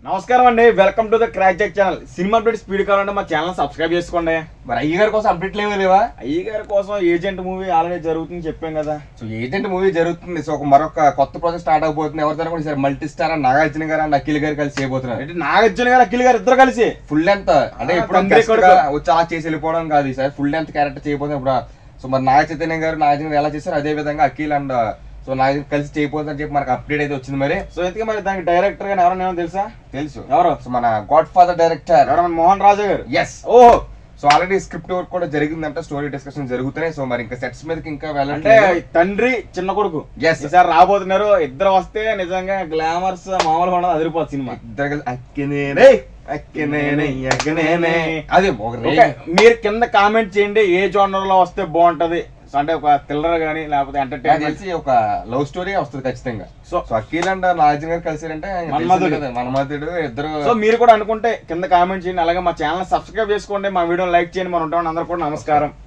నమస్కారం అండి welcome to the crack check channel cinema update speed కావాలంటే మా ఛానల్ సబ్స్క్రైబ్ చేసుకోండి మరి అయ్య గారి కోసం అప్డేట్ లేవు లేవా అయ్య గారి కోసం ఏజెంట్ మూవీ ఆల్రెడీ జరుగుతుంది చెప్పాం కదా సో ఏజెంట్ మూవీ జరుగుతుంది సో ఒక మరొక కొత్త ప్రాజెక్ట్ స్టార్ట్ అవబోతుంది ఎవరితో కూడా ఈసారి మల్టీ స్టార్ నాగార్జున గారు అండ్ అఖిల్ గారు కలిసి చేయబోతున్నారు అంటే నాగార్జున గారు అఖిల్ గారు ఇద్దరు కలిసి ఫుల్ లెంత్ అంటే ఆ, ఇప్పుడు తండ్రి guest గా కొడుకు. వచ్చి అలా చేసి వెళ్ళిపోవడం కాదు ఈసారి ఫుల్ లెంత్ క్యారెక్టర్ చేయబోతున్నారు ఇప్పుడు సో మరి నాగ చైతన్య గారు నాగార్జున గారు ఎలా చేశారు అదే విధంగా అఖిల్ అండ్ సో నాగార్జున కలిసి చేయబోతుందని చెప్పి మనకు అప్డేట్ అయితే వచ్చింది మరి సో ఎందుకు మరి దానికి డైరెక్టర్ గారు ఎవరైనా ఏమో తెలుసా తెలుసు ఎవరు సో మన గాడ్ ఫాదర్ డైరెక్టర్ ఎవరు మన మోహన్ రాజా గారు ఎస్ ఓహో సో ఆల్రెడీ స్క్రిప్ట్ వర్క్ కూడా జరిగిందంట స్టోరీ డిస్కషన్ జరుగుతున్నాయి సో మరి ఇంకా సెట్స్ మీదకి ఇంకా అంటే వెళ్ళట్లేదు తండ్రి చిన్న కొడుకు Yes. ఈసారి రాబోతున్నారు ఇద్దరు వస్తే నిజంగా గ్లామర్స్ మామూలుగా ఉండదు అదిరిపోతుంది సినిమా ఇద్దరు కలిసి అక్కినేనే అక్కినేనే అక్కినేనే అదే ఒక ఓకే రేంజ్ మీరు కింద కామెంట్ చేయండి ఏ జోనర్ లో వస్తే బాగుంటది సో అంటే ఒక థ్రిల్లర్ గానీ లేకపోతే నాకు ఎంటర్టైన్మెంట్ తెలిసి ఒక లవ్ స్టోరీ వస్తుంది ఖచ్చితంగా so so Akhil and Nagarjuna garu కలిసారంటే ఇంకా మన్మధుడు. తెలిసిందే కదా, మన్మధుడు ఇద్దరు సో మీరు కూడా అనుకుంటే కింద కామెంట్ చేయండి అలాగే మా ఛానల్ సబ్స్క్రైబ్ చేసుకోండి మా వీడియో లైక్ చేయండి మనం ఉంటాం అందరూ కూడా నమస్కారం